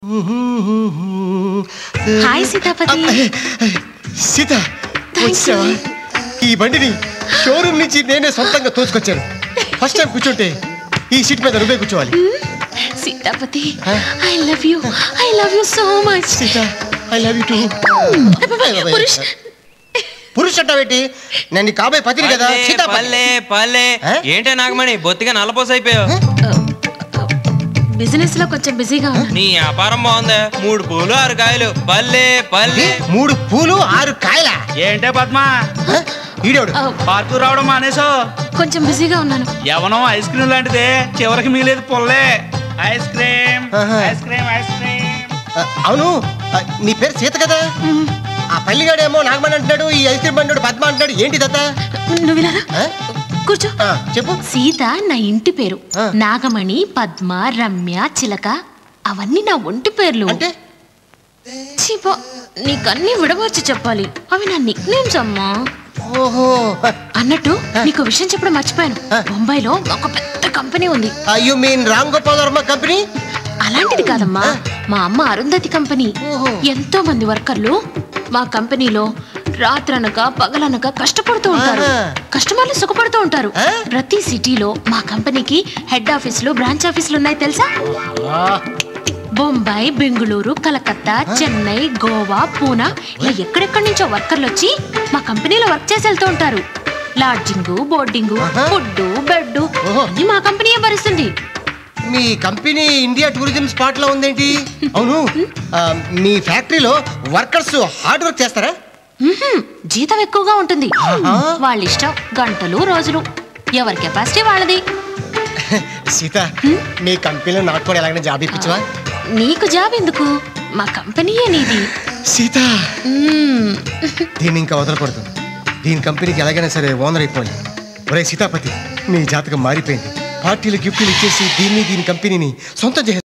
Hi Sitapati Sita వచ్చావా ఈ బండిని షోరూమ్ నుంచి నేనే సొంతంగా తోసుకొచ్చాను ఫస్ట్ టైం కూర్చుంటే ఈ సీట్ మీద నువ్వే కూర్చోవాలి Sitapati I love you I love you so much Sita I love you too Purush Purush అంటావేంటి నేను నీ కాబోయే పతిని కదా పల్లె, సీత పల్లె పల్లె ఏ? ఏంటే నాగమణి బొత్తిగా నల్లపోస అయిపోయావు బిజినెస్ లో కొంచెం బిజీగా ఉన్నా నీ వ్యాపారం బాగుంది మూడు పూలు ఆరు కాయలు పల్లె పల్లె మూడు పూలు ఆరు కాయల ఏంటే పద్మ ఈడోడు ఆ, పార్కు రావడం మానేసో కొంచెం బిజీగా ఉన్నాను ఎవనో ఐస్ క్రీమ్ లాంటిదే చివరికి మిగిలేదు పొల్లే ఐస్ క్రీమ్ ఆహా. ఐస్ క్రీమ్ ఐస్ క్రీమ్ ఆ, అవును ఆ, నీ పేరు సీత కదా ఆ పల్లిగాడేమో నాగమణి అంటున్నాడు ఈ ఐస్ క్రీమ్ బండి పద్మ అంటున్నాడు ఏంటి దత్త నువ్వు ఇలా రా. ఆ? కూర్చో ఆ, చెప్పు సీత నా ఇంటి పేరు ఆ. నాగమణి పద్మ రమ్య చిలక అవన్నీ నా ఒంటి పేర్లు అంటే చీపో నీకన్నీ విడవచ్చి చెప్పాలి అవి నా నిక్ నేమ్స్ అమ్మా ఓహో అన్నట్టు నీకు విషయం చెప్పడం మర్చిపోయాను ఆ. బొంబాయిలో ఒక పెద్ద కంపెనీ ఉంది you mean Ram Gopal Varma company అలాంటిది కాదమ్మా మా అమ్మ అరుంధతి కంపెనీ ఓహో. ఎంతో మంది వర్కర్లు మా కంపెనీలో రాత్రనక పగలనక కష్టపడుతూ ఉంటారు ఆహా. కస్టమర్లు సుఖపడుతూ ఉంటారు ఆ? ప్రతి సిటీలో మా కంపెనీకి హెడ్ ఆఫీసులు బ్రాంచ్ ఆఫీసులు ఉన్నాయి తెలుసా బొంబాయి బెంగళూరు కలకత్తా చెన్నై గోవా పూనా ఇలా ఎక్కడెక్కడి నుంచో వర్కర్లు వచ్చి మా కంపెనీలో వర్క్ చేసి వెళ్తూ ఉంటారు లాడ్జింగ్ బోర్డింగ్ ఆహా. ఫుడ్ బెడ్ ఓహో. అన్ని మా కంపెనీయే భరిస్తుంది మీ కంపెనీ ఇండియా టూరిజం స్పాట్ లో ఉందేంటి అవును ఆ, మీ ఫ్యాక్టరీలో వర్కర్స్ హార్డ్ వర్క్ చేస్తారా మ్మ్హ్మ్. జీతం ఎక్కువగా ఉంటుంది ఆహా. వాళ్ళ ఇష్టం గంటలు రోజులు ఎవరి కెపాసిటీ వాళ్ళది సీత మీ కంపెనీలో నాకు కూడా ఎలాగైనా జాబ్ ఇప్పించవా నీకు జాబ్ ఎందుకు మా కంపెనీయే నీది సీత మ్మ్. దీన్ని ఇంకా వదలకూడదు దీని కంపెనీకి ఎలాగైనా సరే ఓనర్ అయిపోవాలి ఒరే సీతాపతి నీ జాతకం మారిపోయింది పార్టీలు గిఫ్ట్లు ఇచ్చేసి దీన్ని దీని కంపెనీని సొంతం చేసే